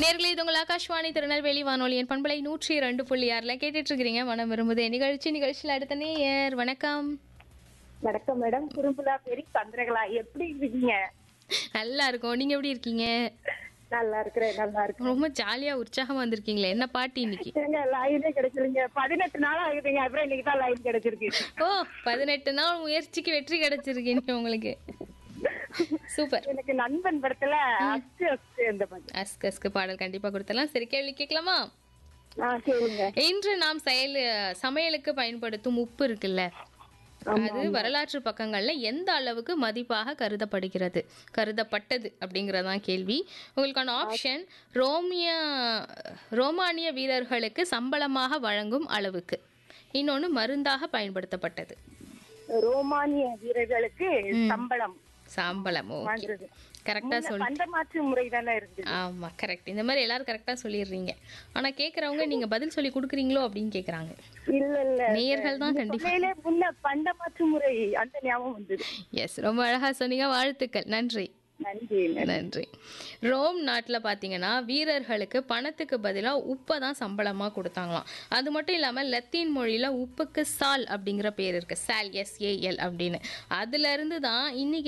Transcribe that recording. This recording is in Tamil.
நேர்களே இது உங்கள் ஆகாஷ்வாணி திருநெல்வேலி வானொலியின் பண்பலை நூற்றி இரண்டு புள்ளி ஆறில் கேட்டுட்டு இருக்கிறீங்க மனம் விரும்புதே நிகழ்ச்சி நிகழ்ச்சியில் அடுத்த நேயர் வணக்கம் வணக்கம் மேடம் குறும்புலா பேரி சந்திரகலா எப்படி இருக்கீங்க நல்லா இருக்கும் நீங்க எப்படி இருக்கீங்க நல்லா இருக்கிறேன் நல்லா இருக்கிறேன் ரொம்ப ஜாலியா உற்சாகமா வந்திருக்கீங்களே என்ன பாட்டு இன்னைக்கு எங்க லைனே கிடைச்சிருங்க பதினெட்டு நாள் ஆகுதுங்க அப்புறம் இன்னைக்கு தான் லைன் கிடைச்சிருக்கு ஓ பதினெட்டு நாள் முயற்சிக்கு வெற்றி கிடைச்சிருக்கீங்க உங்களுக்கு சூப்பர் எனக்கு நண்பன் படத்துல அச்சு அச்சு அந்த மாதிரி அஸ்கு அஸ்கு பாடல் கண்டிப்பா கொடுத்தலாம் சரி கேள்வி கேட்கலாமா ஆ சரிங்க இன்று நாம் செயல் சமையலுக்கு பயன்படுத்தும் உப்பு இருக்குல்ல அது வரலாற்று பக்கங்கள்ல எந்த அளவுக்கு மதிப்பாக கருதப்படுகிறது கருதப்பட்டது அப்படிங்கறதான் கேள்வி உங்களுக்கான ஆப்ஷன் ரோமிய ரோமானிய வீரர்களுக்கு சம்பளமாக வழங்கும் அளவுக்கு இன்னொன்னு மருந்தாக பயன்படுத்தப்பட்டது ரோமானிய வீரர்களுக்கு சம்பளம் சம்பளம் ஓகே வாங்குறது கரெக்டா சொல் பண்டமாற்று முறை தானே இருந்தது ஆமா கரெக்ட் இந்த மாதிரி எல்லாரும் கரெக்டா சொல்லிடுறீங்க ஆனா கேக்குறவங்க நீங்க பதில் சொல்லி கொடுக்குறீங்களோ அப்படின்னு கேக்குறாங்க இல்ல இல்ல நேயர்கள் தான் கண்டிப்பா உண்மையிலே முன்ன பண்டமாற்று முறை அந்த ஞாபகம் வந்தது எஸ் ரொம்ப அழகா சொன்னீங்க வாழ்த்துக்கள் நன்றி நன்றி நன்றி ரோம் நாட்டில் பார்த்தீங்கன்னா வீரர்களுக்கு பணத்துக்கு பதிலாக உப்பை தான் சம்பளமாக கொடுத்தாங்களாம் அது மட்டும் இல்லாமல் லத்தீன் மொழியில் உப்புக்கு சால் அப்படிங்கிற பேர் இருக்கு சால் எஸ்ஏஎல் அப்படின்னு அதுலேருந்து தான் இன்னைக்கு